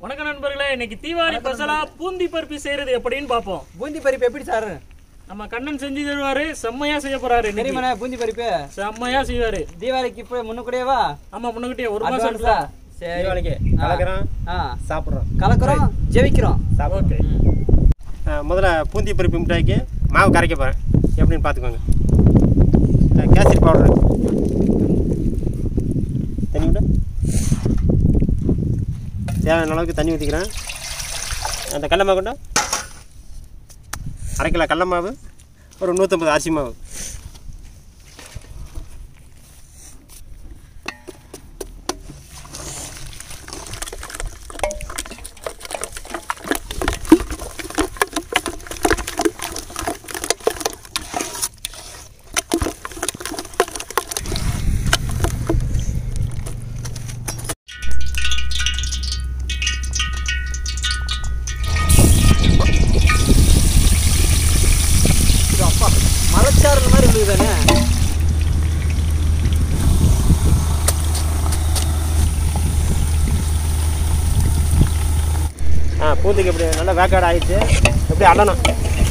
வணக்கம் நண்பர்களே இன்னைக்கு தீபாவளி பசலா பூந்தி பருப்பி செய்யறது எப்படின்னு பார்ப்போம் பூந்தி பருப்பு எப்படி சார் நம்ம கண்ணன் செஞ்சு தருவாரு செம்மையா செய்ய போறாரு இன்னைக்கு. தெரியுமாண்ணே பூந்தி பருப்பு செம்மையா செய்வாரு தீபாவளிக்கு இப்போ முன்னுக்கூடேவா ஆமா முன்னுக்கிட்டே ஒரு மாசம் அட்வான்ஸா இருக்குல்ல? சரி தீபாவளிக்கு ஆ. கலக்கிறோம் ஆ சாப்பிட்றோம் கலக்குறோம் ஜெபிக்கிறோம் ஓகே முதல்ல பூந்தி பருப்பு மிட்டாய்க்கு மாவு கரைக்க போகிறேன் எப்படின்னு பார்த்துக்கோங்க அஹ் கேசரி பவுடர் தண்ணி விட தேவையான அளவுக்கு தண்ணி ஊற்றிக்கிறேன் அந்த கடல மாவு கொண்டா அரை கிலோ கடல மாவு ஒரு நூற்றம்பது அரிசி மாவு இது அப்பா மலைச்சாரல் மாதிரி விழுகுதானே ஆ பூந்திக்கு எப்படி நல்லா வேக்காடு ஆயிடுச்சு எப்படி அடணும்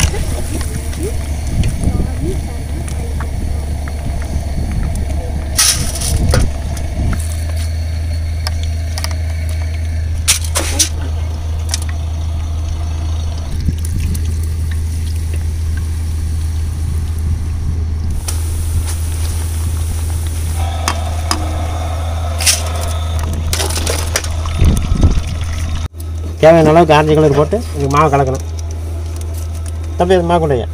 தேவையான அளவுக்கு ஆரஞ்சு கலர் போட்டு இங்கே மாவு கலக்கணும் தம்பி அது மாவு கொண்டையா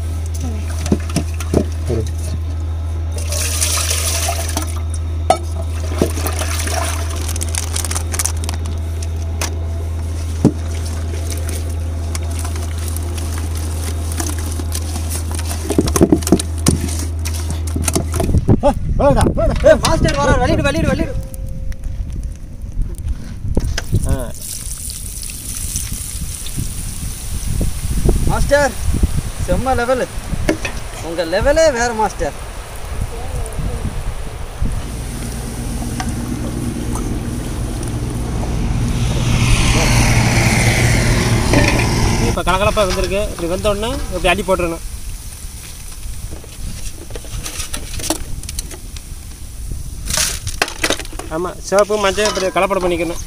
ஏ மாஸ்டர் வர வெளியிடு வெளியிடு வெளியிடு ஆ மாஸ்டர் செம்ம லெவலு உங்க லெவலே வேற மாஸ்டர் இப்போ கலகலப்பாக வந்திருக்கு இப்படி வந்த உடனே இப்படி அடி போட்டுறணும் ஆமாம் சிவப்பு மஞ்சள் இப்படி கலப்படம் பண்ணிக்கணும்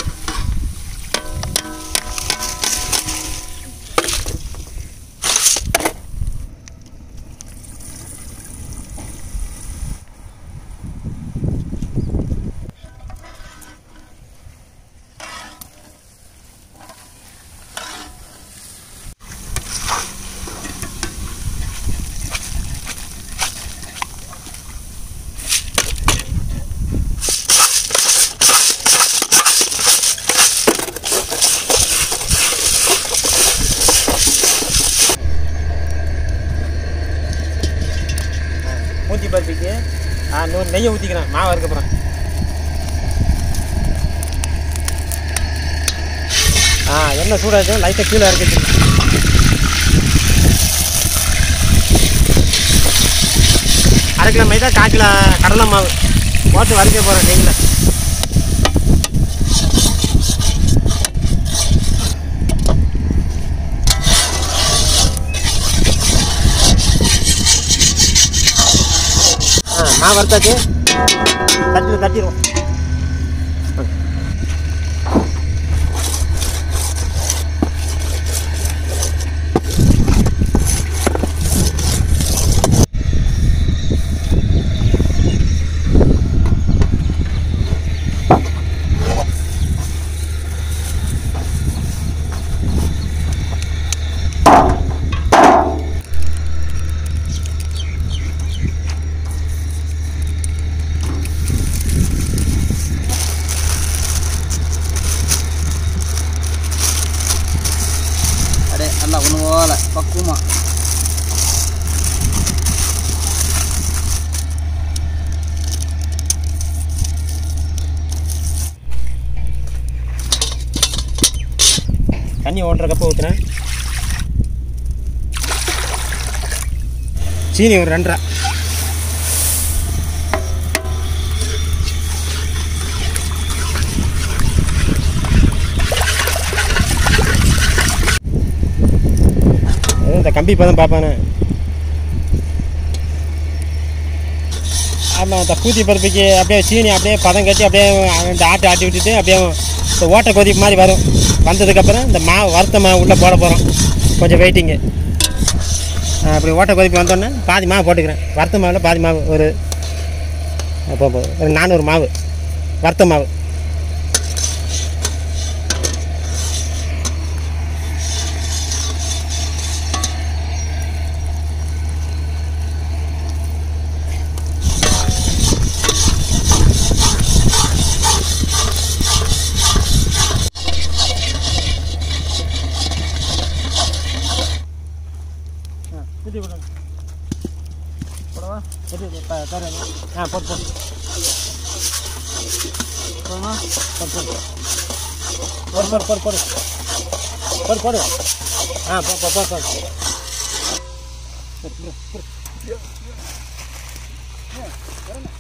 ஊற்றி பருப்பிக்கு ஆ நூறு நெய்யை ஊற்றிக்கிறேன் மாவு அதுக்கப்புறம் ஆ எண்ணெய் சூடாச்சு லைட்டாக கீழே இறக்கிச்சு அரை கிலோ மைதா கால் கிலோ கடலை மாவு போட்டு வறுக்க போகிறேன் நெய்யில் ஆ மாவு வறுத்தாச்சு தட்டில் தட்டிடுவோம் அடே நல்லா ஒன்று போல பக்குவமா தண்ணி ஒன்றரை கப்பு ஊற்றுறேன் சீனி ஒரு ரெண்டரை கம்பி பதம் பார்ப்பானே ஆமாம் இந்த பூத்தி பருப்புக்கு அப்படியே சீனி அப்படியே பதம் கட்டி அப்படியே இந்த ஆட்டி ஆட்டி விட்டுட்டு அப்படியே இந்த ஓட்டை கொதிப்பு மாதிரி வரும் வந்ததுக்கப்புறம் இந்த மாவு வறுத்த மாவு உள்ளே போட போகிறோம் கொஞ்சம் வெயிட்டிங்கு அப்படி ஓட்டை கொதிப்பு வந்தோடனே பாதி மாவு போட்டுக்கிறேன் வறுத்த மாவில் பாதி மாவு ஒரு அப்போ அப்போ ஒரு நானூறு மாவு வறுத்த மாவு ஊற்றி விடுங்க போடவா ஊற்றி தரேன் ஆ போட்டு போட்டு போதுமா போடு போடு போடு போடு போடு போடு ஆ போ போ போ போ இறங்க